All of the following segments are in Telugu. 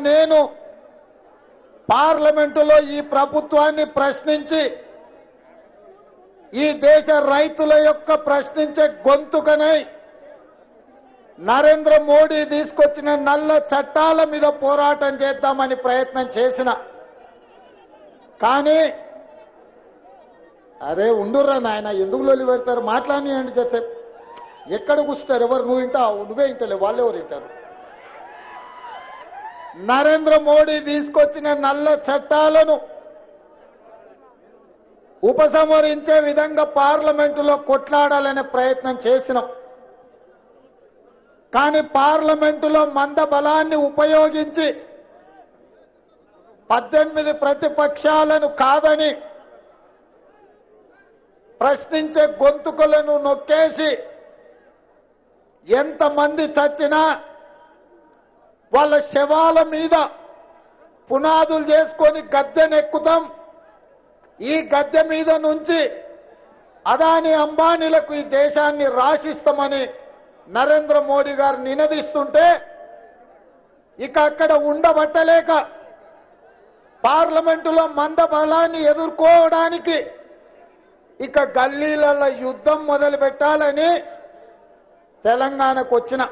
నేను పార్లమెంటులో ఈ ప్రభుత్వాన్ని ప్రశ్నించి ఈ దేశ రైతుల యొక్క ప్రశ్నించే గొంతుకనై నరేంద్ర మోడీ తీసుకొచ్చిన నల్ల చట్టాల మీద పోరాటం చేద్దామని ప్రయత్నం చేసిన కానీ అరే ఉండుర్రా నాయన ఎందుకు లొల్లి పెడతారు మాట్లాడియండి చేసే ఎక్కడ కూర్చుంటారు ఎవరు నువ్వు వింటావు నువ్వే వింటలే వాళ్ళు ఎవరు వింటారు నరేంద్ర మోడీ తీసుకొచ్చిన నల్ల చట్టాలను ఉపసంహరించే విధంగా పార్లమెంటులో కొట్లాడాలనే ప్రయత్నం చేసినాం కానీ పార్లమెంటులో మంద బలాన్ని ఉపయోగించి పద్దెనిమిది ప్రతిపక్షాలను కాదని ప్రశ్నించే గొంతుకులను నొక్కేసి ఎంతమంది చచ్చినా వాళ్ళ శవాల మీద పునాదులు చేసుకొని గద్దెనెక్కుతాం ఈ గద్దె మీద నుంచి అదాని అంబానీలకు ఈ దేశాన్ని రాసిస్తామని నరేంద్ర మోడీ గారు నినదిస్తుంటే ఇక అక్కడ ఉండబట్టలేక పార్లమెంటులో మంద బలాన్ని ఎదుర్కోవడానికి ఇక గల్లీలలో యుద్ధం మొదలు పెట్టాలని తెలంగాణకు వచ్చిన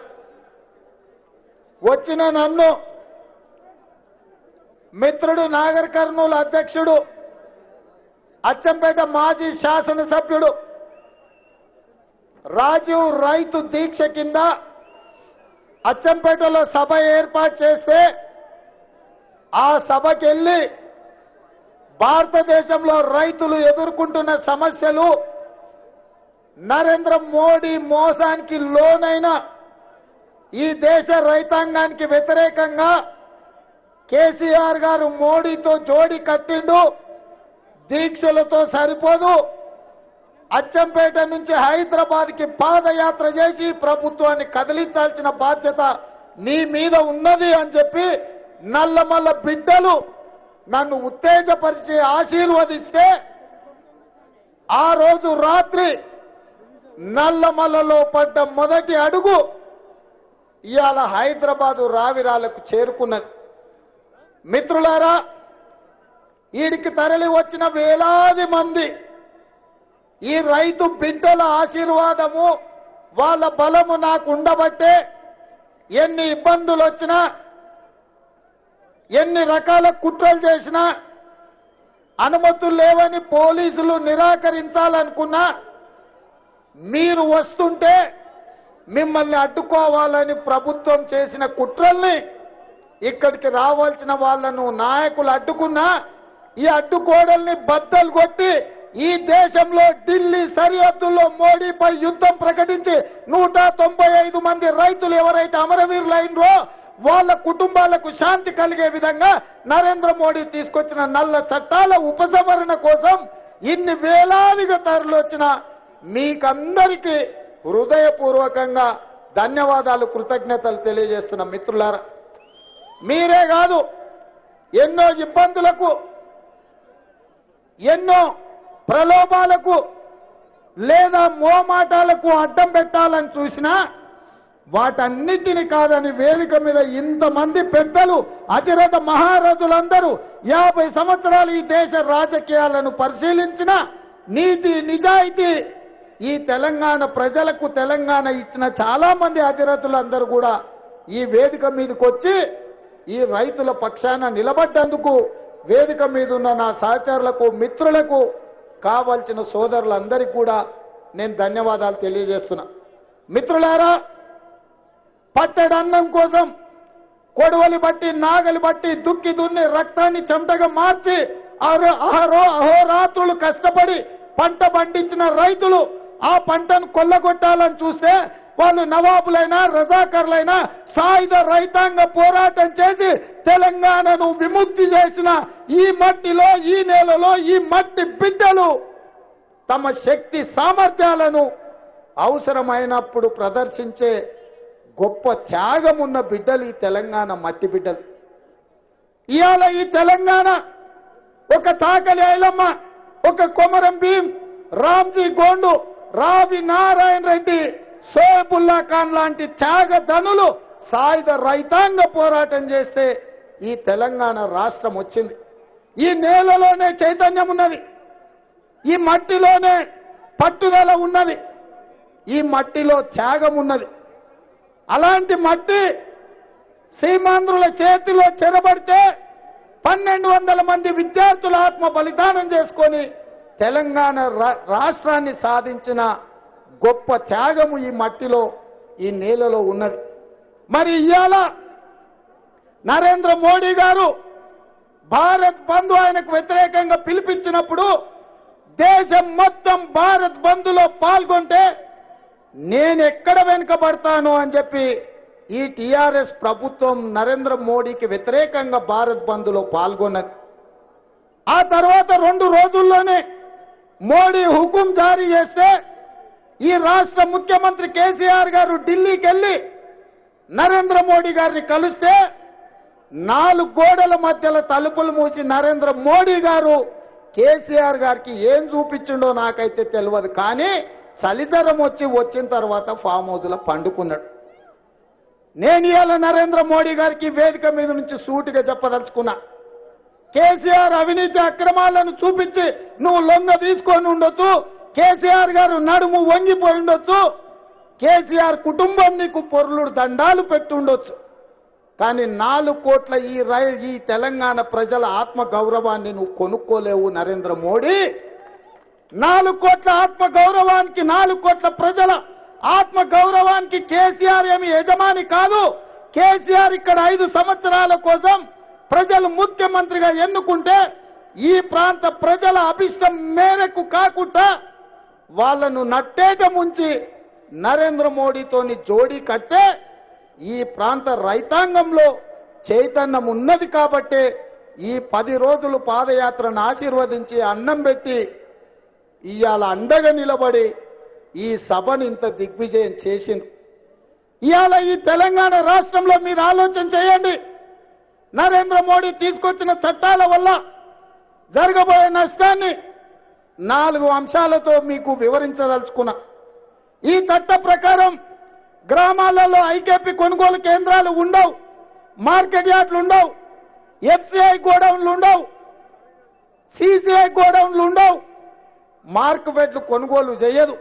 వచ్చిన నన్ను మిత్రుడు నాగర్ కర్నూలు అధ్యక్షుడు అచ్చంపేట మాజీ శాసనసభ్యుడు రాజీవ్ రైతు దీక్ష కింద అచ్చంపేటలో సభ ఏర్పాటు చేస్తే ఆ సభకి వెళ్ళి భారతదేశంలో రైతులు ఎదుర్కొంటున్న సమస్యలు నరేంద్ర మోడీ మోసానికి లోనైన ఈ దేశ రైతాంగానికి వ్యతిరేకంగా కేసీఆర్ గారు మోడీతో జోడి కట్టిండు దీక్షలతో సరిపోదు అచ్చంపేట నుంచి హైదరాబాద్ కి పాదయాత్ర చేసి ప్రభుత్వాన్ని కదిలించాల్సిన బాధ్యత నీ మీద ఉన్నది అని చెప్పి నల్లమల్ల బిడ్డలు నన్ను ఉత్తేజపరిచి ఆశీర్వదిస్తే ఆ రోజు రాత్రి నల్లమల్లలో పడ్డ మొదటి అడుగు ఇవాళ హైదరాబాదు రావిరాలకు చేరుకున్నది మిత్రులారా వీడికి తరలి వచ్చిన వేలాది మంది ఈ రైతు బిడ్డల ఆశీర్వాదము వాళ్ళ బలము నాకు ఉండబట్టే ఎన్ని ఇబ్బందులు వచ్చినా ఎన్ని రకాల కుట్రలు చేసినా అనుమతులు లేవని పోలీసులు నిరాకరించాలనుకున్నా మీరు వస్తుంటే మిమ్మల్ని అడ్డుకోవాలని ప్రభుత్వం చేసిన కుట్రల్ని ఇక్కడికి రావాల్సిన వాళ్ళను నాయకులు అడ్డుకున్నా ఈ అడ్డుకోడల్ని బద్దలు కొట్టి ఈ దేశంలో ఢిల్లీ సరిహద్దుల్లో మోడీపై యుద్ధం ప్రకటించి నూట తొంభై ఐదు మంది రైతులు ఎవరైతే అమరవీరులైనరో వాళ్ళ కుటుంబాలకు శాంతి కలిగే విధంగా నరేంద్ర మోడీ తీసుకొచ్చిన నల్ల చట్టాల ఉపసంహరణ కోసం ఇన్ని వేలాదిగా తరలొచ్చిన మీకందరికీ హృదయపూర్వకంగా ధన్యవాదాలు కృతజ్ఞతలు తెలియజేస్తున్న మిత్రులారా మీరే కాదు ఎన్నో ఇబ్బందులకు ఎన్నో ప్రలోభాలకు లేదా మోమాటాలకు అడ్డం పెట్టాలని చూసినా వాటన్నిటిని కాదని వేదిక మీద ఇంతమంది పెద్దలు అతిరథ మహారథులందరూ యాభై సంవత్సరాలు ఈ దేశ రాజకీయాలను పరిశీలించిన నీతి నిజాయితీ ఈ తెలంగాణ ప్రజలకు తెలంగాణ ఇచ్చిన చాలా మంది అతిరథులందరూ కూడా ఈ వేదిక మీదకి వచ్చి ఈ రైతుల పక్షాన నిలబడ్డందుకు వేదిక మీద ఉన్న నా సహచరులకు మిత్రులకు కావాల్సిన సోదరులందరికీ కూడా నేను ధన్యవాదాలు తెలియజేస్తున్నా మిత్రులారా పట్టడన్నం కోసం కొడవలి బట్టి నాగలి బట్టి దుక్కి దున్ని రక్తాన్ని చెమటగా మార్చి అహో అహరో అహోరాత్రులు కష్టపడి పంట పండించిన రైతులు ఆ పంటను కొల్లగొట్టాలని చూస్తే వాళ్ళు నవాబులైనా రజాకర్లైనా సాయుధ రైతాంగ పోరాటం చేసి తెలంగాణను విముక్తి చేసిన ఈ మట్టిలో ఈ నేలలో ఈ మట్టి బిడ్డలు తమ శక్తి సామర్థ్యాలను అవసరమైనప్పుడు ప్రదర్శించే గొప్ప త్యాగం ఉన్న బిడ్డలు ఈ తెలంగాణ మట్టి బిడ్డలు ఇవాళ ఈ తెలంగాణ ఒక చాకలి ఐలమ్మ ఒక కొమరం భీం రామ్జీ గోండు రావి నారాయణ రెడ్డి సోయబుల్లా ఖాన్ లాంటి త్యాగ ధనులు సాయుధ రైతాంగ పోరాటం చేస్తే ఈ తెలంగాణ రాష్ట్రం వచ్చింది ఈ నేలలోనే చైతన్యం ఉన్నది ఈ మట్టిలోనే పట్టుదల ఉన్నది ఈ మట్టిలో త్యాగం ఉన్నది అలాంటి మట్టి సీమాంధ్రుల చేతిలో చెరబడితే పన్నెండు వందల మంది విద్యార్థుల ఆత్మ బలిదానం చేసుకొని తెలంగాణ రా- రాష్ట్రాన్ని సాధించిన గొప్ప త్యాగము ఈ మట్టిలో ఈ నేలలో ఉన్నది మరి ఇవాళ నరేంద్ర మోడీ గారు భారత్ బంధు ఆయనకు వ్యతిరేకంగా పిలిపించినప్పుడు దేశం మొత్తం భారత్ బంధులో పాల్గొంటే నేను ఎక్కడ వెనుకబడతాను అని చెప్పి ఈ టిఆర్ఎస్ ప్రభుత్వం నరేంద్ర మోడీకి వ్యతిరేకంగా భారత్ బంద్లో పాల్గొన్నది ఆ తర్వాత రెండు రోజుల్లోనే మోడీ హుకుం జారీ చేస్తే ఈ రాష్ట్ర ముఖ్యమంత్రి కేసీఆర్ గారు ఢిల్లీకి వెళ్ళి నరేంద్ర మోడీ గారిని కలిస్తే నాలుగు గోడల మధ్యలో తలుపులు మూసి నరేంద్ర మోడీ గారు కేసీఆర్ గారికి ఏం చూపించిండో నాకైతే తెలియదు కానీ చలితరం వచ్చి వచ్చిన తర్వాత ఫామ్ హౌస్లో పండుకున్నాడు నేను ఇవాళ నరేంద్ర మోడీ గారికి వేదిక మీద నుంచి సూటిగా చెప్పదలుచుకున్నా కేసీఆర్ అవినీతి అక్రమాలను చూపించి నువ్వు లొంగ తీసుకొని ఉండొచ్చు కేసీఆర్ గారు నడుము వంగిపోయి ఉండొచ్చు కేసీఆర్ కుటుంబం నీకు పొరులుడు దండాలు పెట్టి ఉండొచ్చు కానీ నాలుగు కోట్ల ఈ రై ఈ తెలంగాణ ప్రజల ఆత్మ గౌరవాన్ని నువ్వు కొనుక్కోలేవు నరేంద్ర మోడీ నాలుగు కోట్ల ఆత్మ గౌరవానికి నాలుగు కోట్ల ప్రజల ఆత్మ గౌరవానికి కేసీఆర్ ఏమి యజమాని కాదు కేసీఆర్ ఇక్కడ ఐదు సంవత్సరాల కోసం ప్రజలు ముఖ్యమంత్రిగా ఎన్నుకుంటే ఈ ప్రాంత ప్రజల అభిష్టం మేరకు కాకుండా వాళ్ళను నట్టేట ముంచి నరేంద్ర మోడీతోని జోడీ కట్టే ఈ ప్రాంత రైతాంగంలో చైతన్యం ఉన్నది కాబట్టే ఈ పది రోజులు పాదయాత్రను ఆశీర్వదించి అన్నం పెట్టి ఇవాళ అండగా నిలబడి ఈ సభను ఇంత దిగ్విజయం చేసింది ఇవాళ ఈ తెలంగాణ రాష్ట్రంలో మీరు ఆలోచన చేయండి నరేంద్ర మోడీ తీసుకొచ్చిన చట్టాల వల్ల జరగబోయే నష్టాన్ని నాలుగు అంశాలతో మీకు వివరించదలుచుకున్నా ఈ చట్ట ప్రకారం గ్రామాలలో ఐకేపీ కొనుగోలు కేంద్రాలు ఉండవు మార్కెట్ యార్డ్లు ఉండవు ఎఫ్సిఐ గోడౌన్లు ఉండవు సిసిఐ గోడౌన్లు ఉండవు మార్కెట్లు కొనుగోలు చేయదు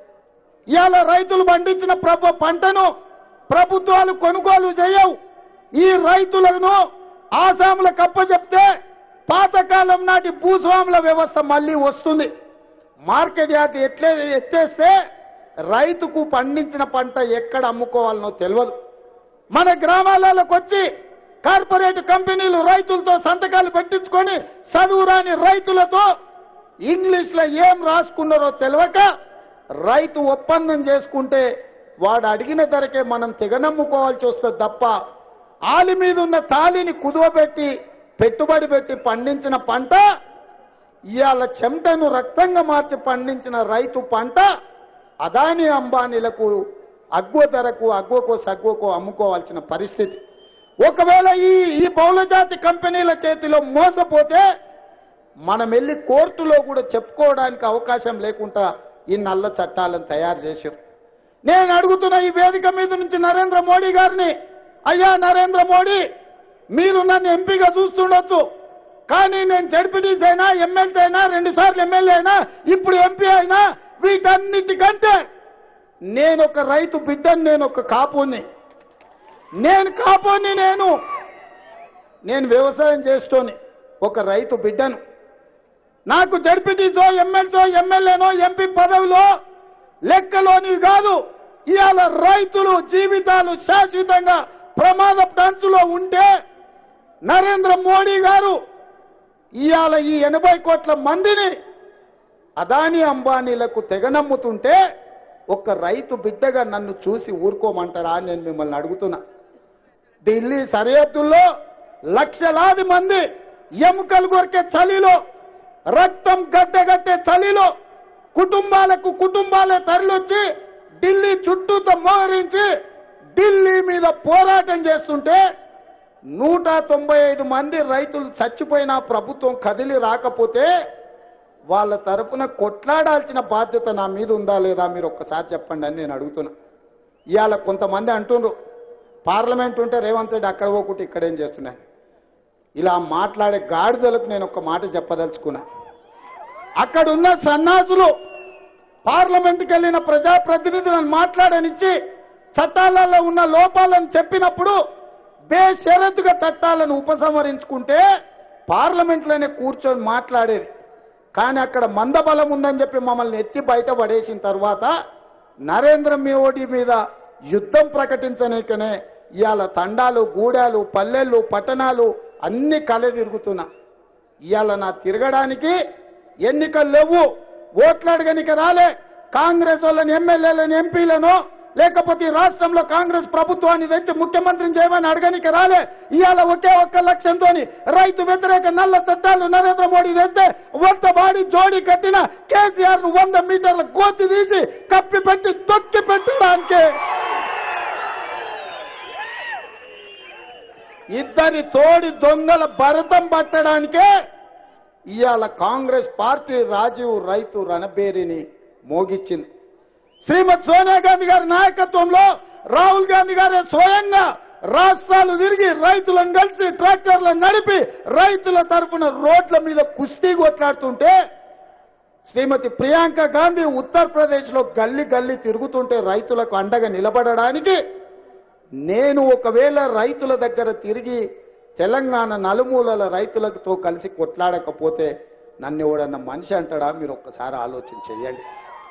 ఇవాళ రైతులు పండించిన ప్రభు పంటను ప్రభుత్వాలు కొనుగోలు చేయవు ఈ రైతులను ఆసాములకు అప్పచెప్తే పాతకాలం నాటి భూస్వాముల వ్యవస్థ మళ్ళీ వస్తుంది మార్కెట్ యార్డ్ ఎట్లే ఎత్తేస్తే రైతుకు పండించిన పంట ఎక్కడ అమ్ముకోవాలనో తెలియదు మన గ్రామాలలోకి వచ్చి కార్పొరేట్ కంపెనీలు రైతులతో సంతకాలు పెట్టించుకొని చదువురాని రైతులతో ఇంగ్లీష్ లో ఏం రాసుకున్నారో తెలియక రైతు ఒప్పందం చేసుకుంటే వాడు అడిగిన ధరకే మనం తెగనమ్ముకోవాల్సి వస్తుంది తప్ప ఆలి మీద ఉన్న తాలిని కుదువబెట్టి పెట్టుబడి పెట్టి పండించిన పంట ఇవాళ చెమటను రక్తంగా మార్చి పండించిన రైతు పంట అదాని అంబానీలకు అగ్వ ధరకు అగ్వకో సగ్వకో అమ్ముకోవాల్సిన పరిస్థితి ఒకవేళ ఈ ఈ బహుళజాతి కంపెనీల చేతిలో మోసపోతే మనం వెళ్ళి కోర్టులో కూడా చెప్పుకోవడానికి అవకాశం లేకుండా ఈ నల్ల చట్టాలను తయారు చేశారు నేను అడుగుతున్న ఈ వేదిక మీద నుంచి నరేంద్ర మోడీ గారిని అయ్యా నరేంద్ర మోడీ మీరు నన్ను ఎంపీగా చూస్తుండొచ్చు కానీ నేను జడ్పీటీసీ అయినా ఎమ్మెల్సీ అయినా రెండు సార్లు ఎమ్మెల్యే అయినా ఇప్పుడు ఎంపీ అయినా వీటన్నిటికంటే నేను ఒక రైతు బిడ్డని నేను ఒక కాపుని నేను కాపుని నేను నేను వ్యవసాయం చేస్తూని ఒక రైతు బిడ్డను నాకు జడ్పీటీసో ఎమ్మెల్సో ఎమ్మెల్యేనో ఎంపీ పదవిలో లెక్కలోనివి కాదు ఇవాళ రైతులు జీవితాలు శాశ్వతంగా ప్రమాద అంచులో ఉంటే నరేంద్ర మోడీ గారు ఇవాళ ఈ ఎనభై కోట్ల మందిని అదాని అంబానీలకు తెగనమ్ముతుంటే ఒక రైతు బిడ్డగా నన్ను చూసి ఊరుకోమంటారా అని నేను మిమ్మల్ని అడుగుతున్నా ఢిల్లీ సరిహద్దుల్లో లక్షలాది మంది ఎముకలు కొరికే చలిలో రక్తం గడ్డగట్టే చలిలో కుటుంబాలకు కుటుంబాలే తరలొచ్చి ఢిల్లీ చుట్టూతో మోహరించి ఢిల్లీ మీద పోరాటం చేస్తుంటే నూట తొంభై ఐదు మంది రైతులు చచ్చిపోయినా ప్రభుత్వం కదిలి రాకపోతే వాళ్ళ తరపున కొట్లాడాల్సిన బాధ్యత నా మీద ఉందా లేదా మీరు ఒక్కసారి చెప్పండి అని నేను అడుగుతున్నా ఇవాళ కొంతమంది అంటుండ్రు పార్లమెంట్ ఉంటే రేవంత్ రెడ్డి అక్కడ పోకుంటే ఇక్కడేం చేస్తున్నాయి ఇలా మాట్లాడే గాడిదలకు నేను ఒక మాట చెప్పదలుచుకున్నా అక్కడున్న సన్నాసులు పార్లమెంట్కి వెళ్ళిన ప్రజాప్రతినిధులను మాట్లాడనిచ్చి చట్టాలలో ఉన్న లోపాలను చెప్పినప్పుడు బేషరతుగా చట్టాలను ఉపసంహరించుకుంటే పార్లమెంట్లోనే కూర్చొని మాట్లాడేది కానీ అక్కడ మందబలం ఉందని చెప్పి మమ్మల్ని ఎత్తి బయట పడేసిన తర్వాత నరేంద్ర మోడీ మీద యుద్ధం ప్రకటించనీకనే ఇవాళ తండాలు గూడాలు పల్లెళ్ళు పట్టణాలు అన్ని కలె తిరుగుతున్నా ఇవాళ నా తిరగడానికి ఎన్నికలు లేవు ఓట్లు అడగనికి రాలే కాంగ్రెస్ వాళ్ళని ఎమ్మెల్యేలను ఎంపీలను లేకపోతే ఈ రాష్ట్రంలో కాంగ్రెస్ ప్రభుత్వాన్ని తెచ్చి ముఖ్యమంత్రిని చేయమని అడగనికి రాలే ఇవాళ ఒకే ఒక్క లక్ష్యంతో రైతు వ్యతిరేక నల్ల చట్టాలు నరేంద్ర మోడీ తెస్తే వంద బాడి జోడి కట్టిన కేసీఆర్ ను వంద మీటర్ల కోతి తీసి కప్పి పెట్టి తొక్కి పెట్టడానికి ఇద్దరి తోడి దొంగల భరతం పట్టడానికే ఇవాళ కాంగ్రెస్ పార్టీ రాజీవ్ రైతు రణబేరిని మోగించింది శ్రీమతి సోనియా గాంధీ గారి నాయకత్వంలో రాహుల్ గాంధీ గారే స్వయంగా రాష్ట్రాలు తిరిగి రైతులను కలిసి ట్రాక్టర్లను నడిపి రైతుల తరఫున రోడ్ల మీద కుస్తీ కొట్లాడుతుంటే శ్రీమతి ప్రియాంక గాంధీ ఉత్తరప్రదేశ్ లో గల్లి గల్లి తిరుగుతుంటే రైతులకు అండగా నిలబడడానికి నేను ఒకవేళ రైతుల దగ్గర తిరిగి తెలంగాణ నలుమూలల రైతులతో కలిసి కొట్లాడకపోతే నన్ను ఎవడన్నా మనిషి అంటాడా మీరు ఒక్కసారి ఆలోచన చేయండి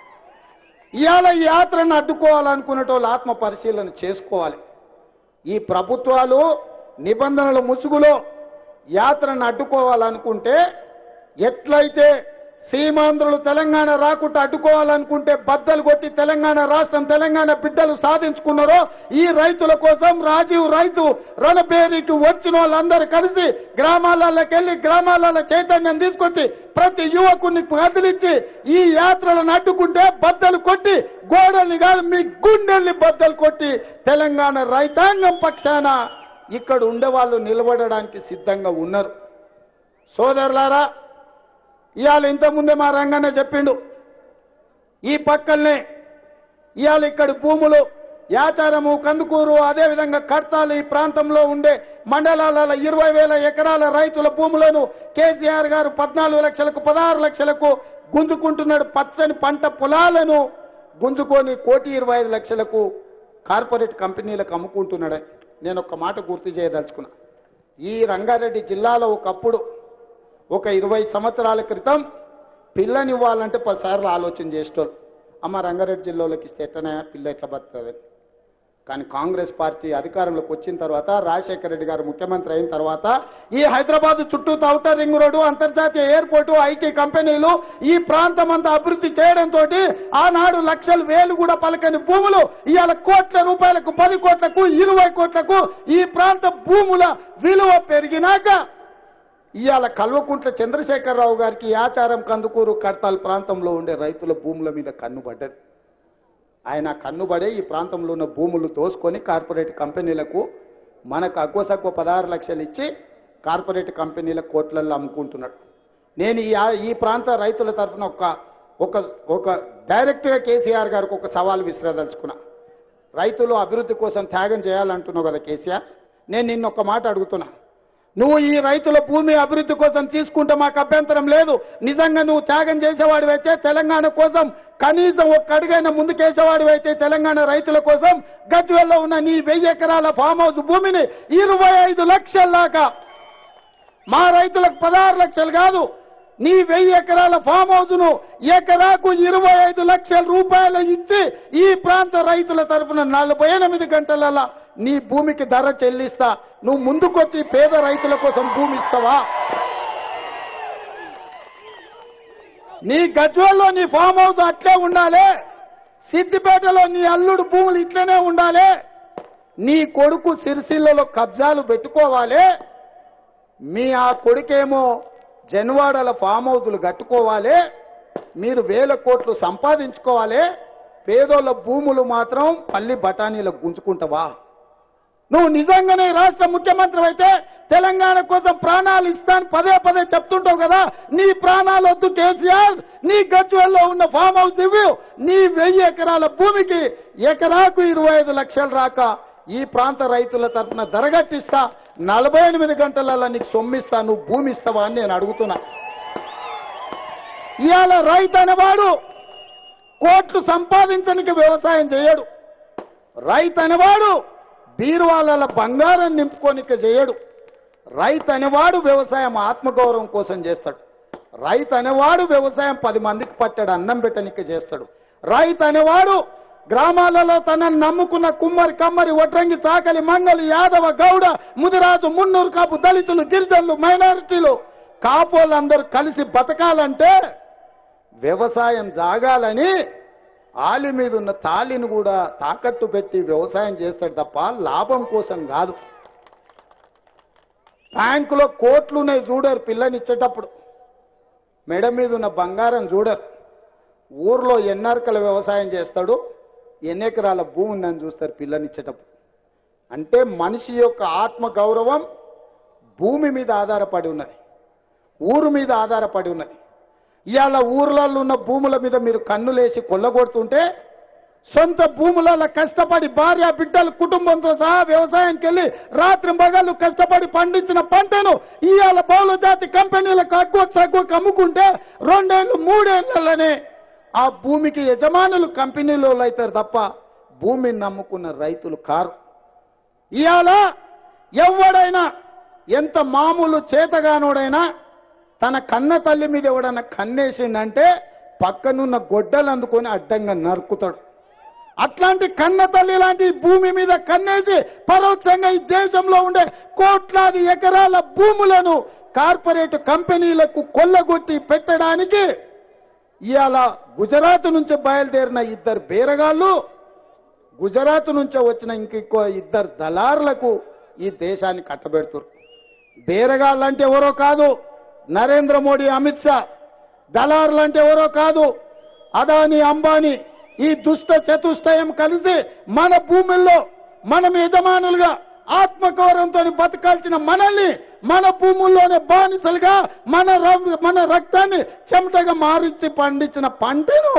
ఇవాళ ఈ యాత్రను అడ్డుకోవాలనుకునేటోళ్ళు ఆత్మ పరిశీలన చేసుకోవాలి ఈ ప్రభుత్వాలు నిబంధనల ముసుగులో యాత్రను అడ్డుకోవాలనుకుంటే ఎట్లయితే సీమాంధ్రులు తెలంగాణ రాకుండా అడ్డుకోవాలనుకుంటే బద్దలు కొట్టి తెలంగాణ రాష్ట్రం తెలంగాణ బిడ్డలు సాధించుకున్నారో ఈ రైతుల కోసం రాజీవ్ రైతు రణబేరికి వచ్చిన వాళ్ళందరూ కలిసి గ్రామాలలోకి వెళ్ళి గ్రామాలలో చైతన్యం తీసుకొచ్చి ప్రతి యువకుని కదిలించి ఈ యాత్రలను అడ్డుకుంటే బద్దలు కొట్టి గోడల్ని కాదు మీ గుండెల్ని బద్దలు కొట్టి తెలంగాణ రైతాంగం పక్షాన ఇక్కడ ఉండే వాళ్ళు నిలబడడానికి సిద్ధంగా ఉన్నారు సోదరులారా ఇవాళ ఇంతకుముందే మా రంగన్న చెప్పిండు ఈ పక్కల్నే ఇవాళ ఇక్కడి భూములు యాచారము కందుకూరు అదేవిధంగా కర్తాలు ఈ ప్రాంతంలో ఉండే మండలాల ఇరవై వేల ఎకరాల రైతుల భూములను కేసీఆర్ గారు పద్నాలుగు లక్షలకు పదహారు లక్షలకు గుంజుకుంటున్నాడు పచ్చని పంట పొలాలను గుంజుకొని కోటి ఇరవై ఐదు లక్షలకు కార్పొరేట్ కంపెనీలకు అమ్ముకుంటున్నాడు నేను ఒక మాట గుర్తు చేయదలుచుకున్నా ఈ రంగారెడ్డి జిల్లాలో ఒకప్పుడు ఒక ఇరవై సంవత్సరాల క్రితం పిల్లనివ్వాలంటే పదిసార్లు ఆలోచన చేసేటోళ్ళు అమ్మ రంగారెడ్డి జిల్లాలోకి ఇస్తే ఎట్టనే పిల్ల ఎట్లా బతుకుతుంది కానీ కాంగ్రెస్ పార్టీ అధికారంలోకి వచ్చిన తర్వాత రాజశేఖర రెడ్డి గారు ముఖ్యమంత్రి అయిన తర్వాత ఈ హైదరాబాద్ చుట్టూ ఔటర్ రింగ్ రోడ్డు అంతర్జాతీయ ఎయిర్పోర్టు ఐటీ కంపెనీలు ఈ ప్రాంతం అంతా అభివృద్ధి చేయడంతో ఆనాడు లక్షలు వేలు కూడా పలకని భూములు ఇవాళ కోట్ల రూపాయలకు పది కోట్లకు ఇరవై కోట్లకు ఈ ప్రాంత భూముల విలువ పెరిగినాక ఇవాళ కల్వకుంట్ల చంద్రశేఖరరావు గారికి ఆచారం కందుకూరు కర్తాల్ ప్రాంతంలో ఉండే రైతుల భూముల మీద కన్నుబడ్డది ఆయన కన్నుబడే ఈ ప్రాంతంలో ఉన్న భూములు దోసుకొని కార్పొరేట్ కంపెనీలకు మనకు అగ్గోసగ్గో పదహారు లక్షలు ఇచ్చి కార్పొరేట్ కంపెనీల కోట్లల్లో అమ్ముకుంటున్నాడు నేను ఈ ఈ ప్రాంత రైతుల తరఫున ఒక ఒక ఒక డైరెక్ట్గా కేసీఆర్ గారికి ఒక సవాల్ విసిరదలుచుకున్నా రైతులు అభివృద్ధి కోసం త్యాగం చేయాలంటున్నావు కదా కేసీఆర్ నేను నిన్న ఒక మాట అడుగుతున్నా నువ్వు ఈ రైతుల భూమి అభివృద్ధి కోసం తీసుకుంటే మాకు అభ్యంతరం లేదు నిజంగా నువ్వు త్యాగం చేసేవాడివైతే తెలంగాణ కోసం కనీసం ఒక్క అడుగైనా ముందుకేసేవాడివైతే తెలంగాణ రైతుల కోసం గజ్వెల్లో ఉన్న నీ వెయ్యి ఎకరాల ఫామ్ హౌస్ భూమిని ఇరవై ఐదు లక్షల దాకా మా రైతులకు పదహారు లక్షలు కాదు నీ వెయ్యి ఎకరాల ఫామ్ హౌస్ ను ఎకరాకు ఇరవై ఐదు లక్షల రూపాయలు ఇచ్చి ఈ ప్రాంత రైతుల తరఫున నలభై ఎనిమిది గంటలలో నీ భూమికి ధర చెల్లిస్తా నువ్వు ముందుకొచ్చి పేద రైతుల కోసం భూమి ఇస్తావా నీ గజ్వల్లో నీ ఫామ్ హౌస్ అట్లే ఉండాలి సిద్దిపేటలో నీ అల్లుడు భూములు ఇట్లనే ఉండాలి నీ కొడుకు సిరిసిల్లలో కబ్జాలు పెట్టుకోవాలి మీ ఆ కొడుకేమో జన్వాడల ఫామ్ హౌజులు కట్టుకోవాలి మీరు వేల కోట్లు సంపాదించుకోవాలి పేదోళ్ళ భూములు మాత్రం పల్లి బఠానీలకు గుంజుకుంటావా నువ్వు నిజంగానే ఈ రాష్ట్ర ముఖ్యమంత్రి అయితే తెలంగాణ కోసం ప్రాణాలు ఇస్తాను పదే పదే చెప్తుంటావు కదా నీ ప్రాణాలు వద్దు కేసీఆర్ నీ గజ్వెల్లో ఉన్న ఫామ్ హౌస్ ఇవ్వు నీ వెయ్యి ఎకరాల భూమికి ఎకరాకు ఇరవై ఐదు లక్షలు రాక ఈ ప్రాంత రైతుల తరఫున ధరగట్టిస్తా నలభై ఎనిమిది గంటలలో నీకు సొమ్మిస్తా నువ్వు భూమి ఇస్తావా అని నేను అడుగుతున్నా ఇవాళ రైతు అనేవాడు కోట్లు సంపాదించడానికి వ్యవసాయం చేయడు రైతు అనేవాడు బీరువాళ్ళ బంగారం నింపుకోనిక చేయడు రైతు అనేవాడు వ్యవసాయం ఆత్మగౌరవం కోసం చేస్తాడు రైతు అనేవాడు వ్యవసాయం పది మందికి పట్టాడు అన్నం పెట్టనిక చేస్తాడు రైతు అనేవాడు గ్రామాలలో తనను నమ్ముకున్న కుమ్మరి కమ్మరి వడ్రంగి చాకలి మంగలి యాదవ గౌడ ముదిరాజు మున్నూరు కాపు దళితులు గిరిజనులు మైనారిటీలు కాపోళ్ళందరూ కలిసి బతకాలంటే వ్యవసాయం జాగాలని ఆలి మీద ఉన్న తాళిని కూడా తాకట్టు పెట్టి వ్యవసాయం చేస్తాడు తప్ప లాభం కోసం కాదు బ్యాంకులో కోట్లు ఉన్నాయి చూడరు పిల్లనిచ్చేటప్పుడు మెడ మీద ఉన్న బంగారం చూడరు ఊర్లో ఎన్నర్కల వ్యవసాయం చేస్తాడు ఎన్ని ఎకరాల భూమి ఉందని చూస్తారు పిల్లనిచ్చేటప్పుడు అంటే మనిషి యొక్క ఆత్మ గౌరవం భూమి మీద ఆధారపడి ఉన్నది ఊరు మీద ఆధారపడి ఉన్నది ఇవాళ ఊర్లలో ఉన్న భూముల మీద మీరు కన్నులేసి కొల్లగొడుతుంటే సొంత భూములలో కష్టపడి భార్య బిడ్డలు కుటుంబంతో సహా వ్యవసాయంకి వెళ్ళి రాత్రి మగళ్ళు కష్టపడి పండించిన పంటను ఇవాళ బహుళ జాతి కంపెనీలకు అక్కువ తక్కువకు అమ్ముకుంటే రెండేళ్ళు మూడేళ్లలోనే ఆ భూమికి యజమానులు కంపెనీలో అవుతారు తప్ప భూమిని నమ్ముకున్న రైతులు కారు ఇవాళ ఎవడైనా ఎంత మామూలు చేతగానోడైనా తన కన్న తల్లి మీద ఎవడన్నా కన్నేసిండంటే పక్కనున్న గొడ్డలు అందుకొని అడ్డంగా నరుకుతాడు అట్లాంటి కన్న తల్లి లాంటి భూమి మీద కన్నేసి పరోక్షంగా ఈ దేశంలో ఉండే కోట్లాది ఎకరాల భూములను కార్పొరేట్ కంపెనీలకు కొల్లగొట్టి పెట్టడానికి ఇవాళ గుజరాత్ నుంచి బయలుదేరిన ఇద్దరు బేరగాళ్ళు గుజరాత్ నుంచే వచ్చిన ఇంకో ఇద్దరు దళారులకు ఈ దేశాన్ని కట్టబెడుతున్నారు బేరగాళ్ళంటే ఎవరో కాదు నరేంద్ర మోడీ అమిత్ షా దళారులంటే ఎవరో కాదు అదాని అంబానీ ఈ దుష్ట చతుష్టయం కలిసి మన భూముల్లో మనం యజమానులుగా ఆత్మగౌరవంతో బతకాల్సిన మనల్ని మన భూముల్లోనే బానిసలుగా మన ర- మన రక్తాన్ని చెమటగా మారించి పండించిన పంటను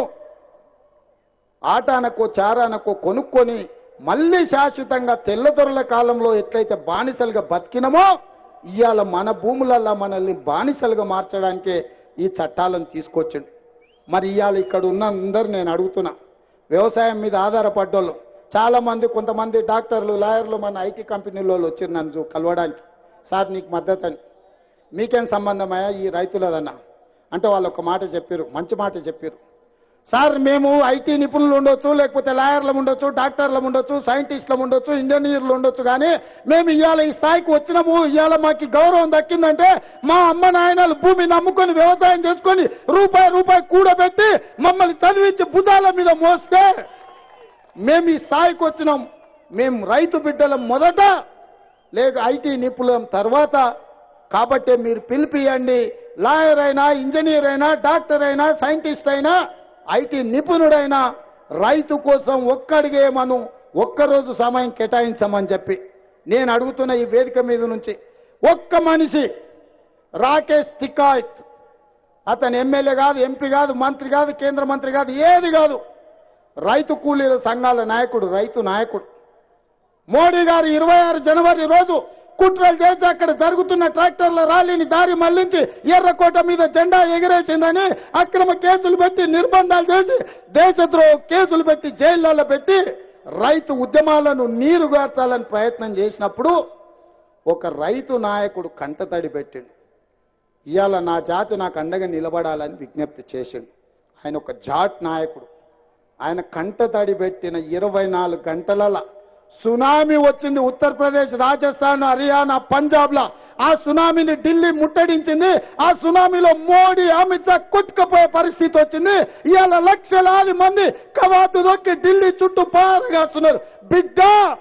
ఆటానకో చారానకో కొనుక్కొని మళ్ళీ శాశ్వతంగా తెల్లదొరల కాలంలో ఎట్లయితే బానిసలుగా బతికినమో ఇవాళ మన భూములల్లో మనల్ని బానిసలుగా మార్చడానికే ఈ చట్టాలను తీసుకొచ్చిండు మరి ఇవాళ ఇక్కడ ఉన్న అందరు నేను అడుగుతున్నా వ్యవసాయం మీద ఆధారపడ్డోళ్ళు చాలా మంది కొంతమంది డాక్టర్లు లాయర్లు మన ఐటీ కంపెనీలో వచ్చారు నన్ను చూ- కలవడానికి సార్ నీకు మద్దతు అని మీకేం సంబంధమయ్యా ఈ రైతులదన్నా అంటే వాళ్ళు ఒక మాట చెప్పారు మంచి మాట చెప్పారు సార్ మేము ఐటీ నిపుణులు ఉండొచ్చు లేకపోతే లాయర్లు ఉండొచ్చు డాక్టర్లు ఉండొచ్చు సైంటిస్టులు ఉండొచ్చు ఇంజనీర్లు ఉండొచ్చు కానీ మేము ఇవాళ ఈ స్థాయికి వచ్చినాము ఇవాళ మాకు గౌరవం దక్కిందంటే మా అమ్మ నాయనలు భూమి నమ్ముకొని వ్యవసాయం చేసుకొని రూపాయి రూపాయి కూడబెట్టి మమ్మల్ని చదివించి భుజాల మీద మోస్తే మేము ఈ స్థాయికి వచ్చినాం మేము రైతు బిడ్డలం మొదట లేక ఐటీ నిపుణులం తర్వాత కాబట్టే మీరు పిలిపియండి లాయర్ అయినా ఇంజనీర్ అయినా డాక్టర్ అయినా సైంటిస్ట్ అయినా ఐటీ నిపుణుడైనా రైతు కోసం ఒక్కడిగే మనం ఒక్కరోజు సమయం కేటాయించమని చెప్పి నేను అడుగుతున్న ఈ వేదిక మీద నుంచి ఒక్క మనిషి రాకేష్ తికాయత్ అతను ఎమ్మెల్యే కాదు ఎంపీ కాదు మంత్రి కాదు కేంద్ర మంత్రి కాదు ఏది కాదు రైతు కూలీల సంఘాల నాయకుడు రైతు నాయకుడు మోడీ గారు ఇరవై ఆరు జనవరి రోజు కుట్రలు చేసి అక్కడ జరుగుతున్న ట్రాక్టర్ల ర్యాలీని దారి మళ్లించి ఎర్రకోట మీద జెండా ఎగిరేసిందని అక్రమ కేసులు పెట్టి నిర్బంధాలు చేసి దేశద్రోహ కేసులు పెట్టి జైళ్లలో పెట్టి రైతు ఉద్యమాలను నీరుగార్చాలని ప్రయత్నం చేసినప్పుడు ఒక రైతు నాయకుడు కంటతడి పెట్టిండు ఇవాళ నా జాతి నాకు అండగా నిలబడాలని విజ్ఞప్తి చేసిండు ఆయన ఒక జాట్ నాయకుడు ఆయన కంటతడి పెట్టిన ఇరవై నాలుగు గంటల సునామీ వచ్చింది ఉత్తరప్రదేశ్ రాజస్థాన్ హర్యానా పంజాబ్ లా ఆ సునామీని ఢిల్లీ ముట్టడించింది ఆ సునామీలో మోడీ అమిత్ షా కొట్టుకుపోయే పరిస్థితి వచ్చింది ఇవాళ లక్షలాది మంది కవాతు దొక్కి ఢిల్లీ చుట్టూ పారగాస్తున్నారు బిడ్డ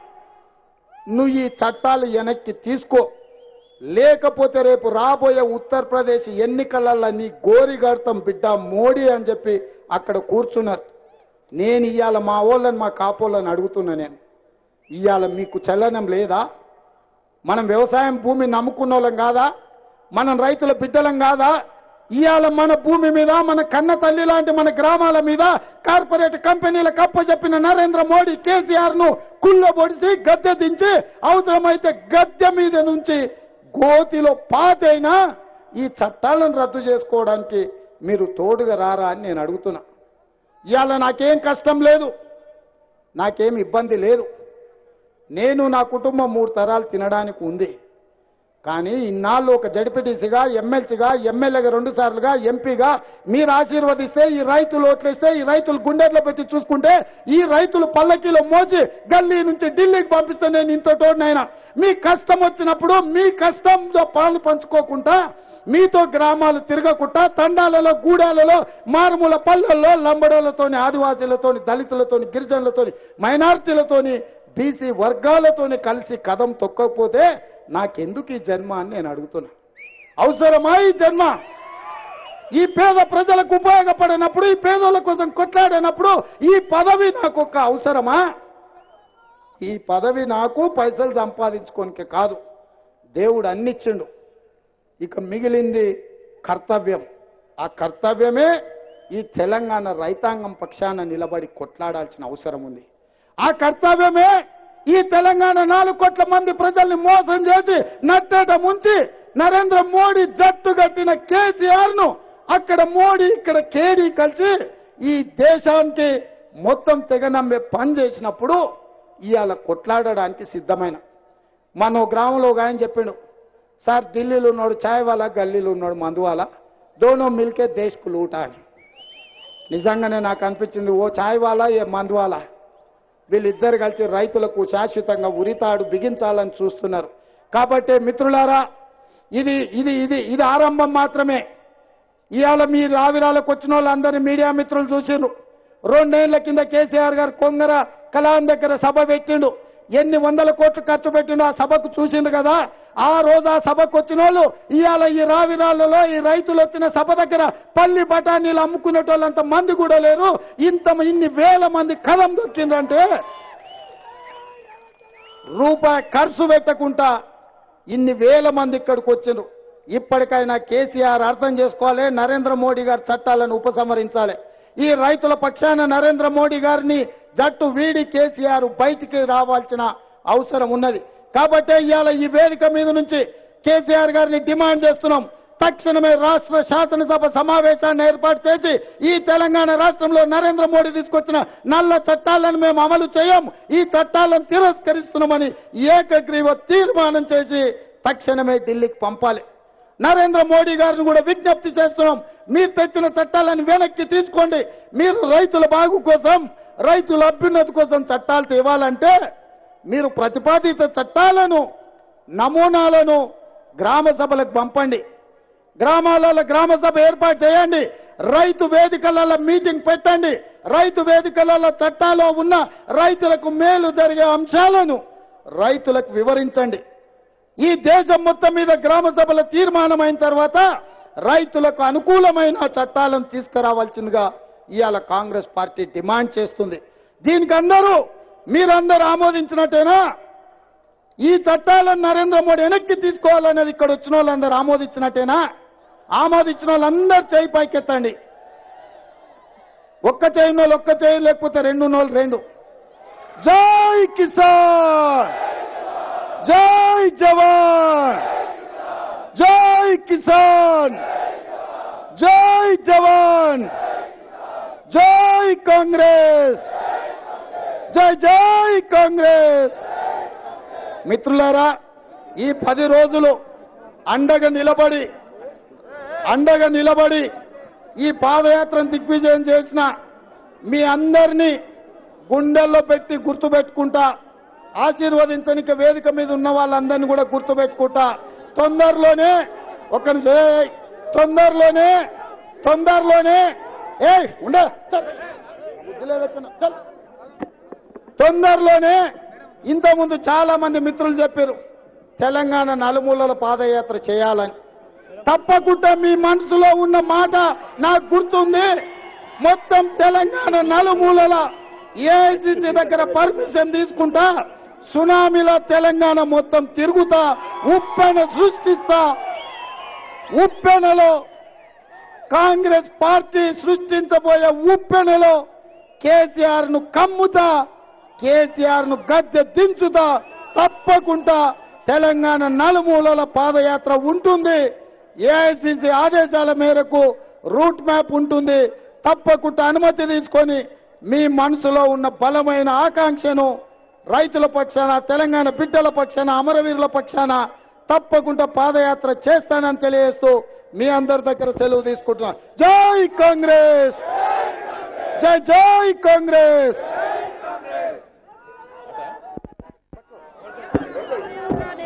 నువ్వు ఈ చట్టాలు వెనక్కి తీసుకో లేకపోతే రేపు రాబోయే ఉత్తరప్రదేశ్ ఎన్నికలలో నీ గోరిగడతాం బిడ్డ మోడీ అని చెప్పి అక్కడ కూర్చున్నారు నేను ఇవాళ మా వాళ్ళని మా కాపోళ్ళని అడుగుతున్నా నేను ఇవాళ మీకు చలనం లేదా మనం వ్యవసాయం భూమి నమ్ముకున్న వాళ్ళం కాదా మనం రైతుల బిడ్డలం కాదా ఇవాళ మన భూమి మీద మన కన్న తల్లి లాంటి మన గ్రామాల మీద కార్పొరేట్ కంపెనీలకు అప్పచెప్పిన నరేంద్ర మోడీ కేసీఆర్ ను కుళ్ళబొడిసి గద్దె దించి అవసరమైతే గద్దె మీద నుంచి గోతిలో పాతైనా ఈ చట్టాలను రద్దు చేసుకోవడానికి మీరు తోడుగా రారా అని నేను అడుగుతున్నా ఇవాళ నాకేం కష్టం లేదు నాకేం ఇబ్బంది లేదు నేను నా కుటుంబం మూడు తరాలు తినడానికి ఉంది కానీ ఇన్నాళ్ళు ఒక జడ్పీటీసీగా ఎమ్మెల్సీగా ఎమ్మెల్యేగా రెండు సార్లుగా ఎంపీగా మీరు ఆశీర్వదిస్తే ఈ రైతులు ఓట్లేస్తే ఈ రైతులు గుండెల్లో పెట్టి చూసుకుంటే ఈ రైతులు పల్లకీలో మోసి గల్లీ నుంచి ఢిల్లీకి పంపిస్తే నేను ఇంతటోనైనా మీ కష్టం వచ్చినప్పుడు మీ కష్టంలో పాలు పంచుకోకుండా మీతో గ్రామాలు తిరగకుండా తండాలలో గూడాలలో మారుమూల పల్లెల్లో లంబడోలతోని ఆదివాసీలతోని దళితులతోని గిరిజనులతోని మైనార్టీలతోని బీసీ వర్గాలతోని కలిసి కదం తొక్కకపోతే నాకెందుకు ఈ జన్మ అని నేను అడుగుతున్నా అవసరమా ఈ జన్మ ఈ పేద ప్రజలకు ఉపయోగపడినప్పుడు ఈ పేదల కోసం కొట్లాడినప్పుడు ఈ పదవి నాకు ఒక అవసరమా ఈ పదవి నాకు పైసలు సంపాదించుకోనికి కాదు దేవుడు అన్నిచ్చిండు ఇక మిగిలింది కర్తవ్యం ఆ కర్తవ్యమే ఈ తెలంగాణ రైతాంగం పక్షాన నిలబడి కొట్లాడాల్సిన అవసరం ఉంది ఆ కర్తవ్యమే ఈ తెలంగాణ నాలుగు కోట్ల మంది ప్రజల్ని మోసం చేసి నట్టేట ముంచి నరేంద్ర మోడీ జట్టు కట్టిన కేసీఆర్ ను అక్కడ మోడీ ఇక్కడ కేడీ కలిసి ఈ దేశానికి మొత్తం తెగనమ్మే పని చేసినప్పుడు ఇవాళ కొట్లాడడానికి సిద్ధమైన మన గ్రామంలో ఒక ఆయన చెప్పిండు సార్ ఢిల్లీలో ఉన్నాడు ఛాయ్ వాలా గల్లీలో ఉన్నాడు మందువాలా దోనో మిల్కే దేశ్కు లూటా అని నిజంగానే నాకు అనిపించింది ఓ ఛాయ్ వాలా ఏ మందువాలా వీళ్ళిద్దరు కలిసి రైతులకు శాశ్వతంగా ఉరితాడు బిగించాలని చూస్తున్నారు కాబట్టి మిత్రులారా ఇది ఇది ఇది ఇది ఆరంభం మాత్రమే ఇవాళ మీ రావిరాలకు వచ్చిన వాళ్ళందరినీ మీడియా మిత్రులు చూసిండ్రు రెండేళ్ల కింద కేసీఆర్ గారు కొంగర కలాం దగ్గర సభ పెట్టిండు ఎన్ని వందల కోట్లు ఖర్చు పెట్టిండు ఆ సభకు చూసిండు కదా ఆ రోజు ఆ సభకు వచ్చిన వాళ్ళు ఇవాళ ఈ రావిరాళ్ళలో ఈ రైతులు వచ్చిన సభ దగ్గర పల్లి బఠానీలు అమ్ముకునేటోళ్ళంత మంది కూడా లేరు ఇంత ఇన్ని వేల మంది కలం దొక్కిందంటే రూపాయి ఖర్చు పెట్టకుండా ఇన్ని వేల మంది ఇక్కడికి వచ్చిండ్రు ఇప్పటికైనా కేసీఆర్ అర్థం చేసుకోవాలి నరేంద్ర మోడీ గారి చట్టాలను ఉపసంహరించాలి ఈ రైతుల పక్షాన నరేంద్ర మోడీ గారిని జట్టు వీడి కేసీఆర్ బయటికి రావాల్సిన అవసరం ఉన్నది కాబట్టి ఇవాళ ఈ వేదిక మీద నుంచి కేసీఆర్ గారిని డిమాండ్ చేస్తున్నాం తక్షణమే రాష్ట్ర శాసనసభ సమావేశాన్ని ఏర్పాటు చేసి ఈ తెలంగాణ రాష్ట్రంలో నరేంద్ర మోడీ తీసుకొచ్చిన నల్ల చట్టాలను మేము అమలు చేయం ఈ చట్టాలను తిరస్కరిస్తున్నామని ఏకగ్రీవ తీర్మానం చేసి తక్షణమే ఢిల్లీకి పంపాలి నరేంద్ర మోడీ గారిని కూడా విజ్ఞప్తి చేస్తున్నాం మీరు తెచ్చిన చట్టాలను వెనక్కి తీసుకోండి మీరు రైతుల బాగు కోసం రైతుల అభ్యున్నతి కోసం చట్టాలు తేవాలంటే మీరు ప్రతిపాదిత చట్టాలను నమూనాలను గ్రామ సభలకు పంపండి గ్రామాలలో గ్రామ సభ ఏర్పాటు చేయండి రైతు వేదికలలో మీటింగ్ పెట్టండి రైతు వేదికలలో చట్టాలో ఉన్న రైతులకు మేలు జరిగే అంశాలను రైతులకు వివరించండి ఈ దేశం మొత్తం మీద గ్రామ సభల తీర్మానమైన తర్వాత రైతులకు అనుకూలమైన చట్టాలను తీసుకురావాల్సిందిగా ఇవాళ కాంగ్రెస్ పార్టీ డిమాండ్ చేస్తుంది దీనికి అందరూ మీరందరూ ఆమోదించినట్టేనా ఈ చట్టాలను నరేంద్ర మోడీ వెనక్కి తీసుకోవాలనేది ఇక్కడ వచ్చిన వాళ్ళందరూ ఆమోదించినట్టేనా ఆమోదించిన వాళ్ళందరూ చేయి పైకెత్తండి ఒక్క చేయి వాళ్ళు ఒక్క చేయి లేకపోతే రెండు వాళ్ళు రెండు జై కిసాన్ జై జవాన్ జై కిసాన్ జై జవాన్ జై కాంగ్రెస్ జై జై కాంగ్రెస్ మిత్రులారా ఈ పది రోజులు అండగా నిలబడి అండగా నిలబడి ఈ పాదయాత్రను దిగ్విజయం చేసిన మీ అందరినీ గుండెల్లో పెట్టి గుర్తుపెట్టుకుంటా ఆశీర్వదించడానికి వేదిక మీద ఉన్న వాళ్ళందరినీ కూడా గుర్తుపెట్టుకుంటా తొందరలోనే ఒక నిమిషం, ఏయ్, తొందరలోనే తొందరలోనే ఏ ఉండ తొందరలోనే ఇంతకుముందు చాలా మంది మిత్రులు చెప్పారు తెలంగాణ నలుమూలల పాదయాత్ర చేయాలని తప్పకుండా మీ మనసులో ఉన్న మాట నాకు గుర్తుంది మొత్తం తెలంగాణ నలుమూలల ఏఐసిసి దగ్గర పర్మిషన్ తీసుకుంటా సునామీలో తెలంగాణ మొత్తం తిరుగుతా ఉప్పెన సృష్టిస్తా ఉప్పెనలో కాంగ్రెస్ పార్టీ సృష్టించబోయే ఉప్పెనలో కేసీఆర్ ను కమ్ముతా కేసీఆర్ ను గద్దె దించుతా తప్పకుండా తెలంగాణ నలుమూలల పాదయాత్ర ఉంటుంది ఏఐసిసి ఆదేశాల మేరకు రూట్ మ్యాప్ ఉంటుంది తప్పకుండా అనుమతి తీసుకొని మీ మనసులో ఉన్న బలమైన ఆకాంక్షను రైతుల పక్షాన తెలంగాణ బిడ్డల పక్షాన అమరవీరుల పక్షాన తప్పకుండా పాదయాత్ర చేస్తానని తెలియజేస్తూ మీ అందరి దగ్గర సెలవు తీసుకుంటున్నా జై కాంగ్రెస్ జై జై కాంగ్రెస్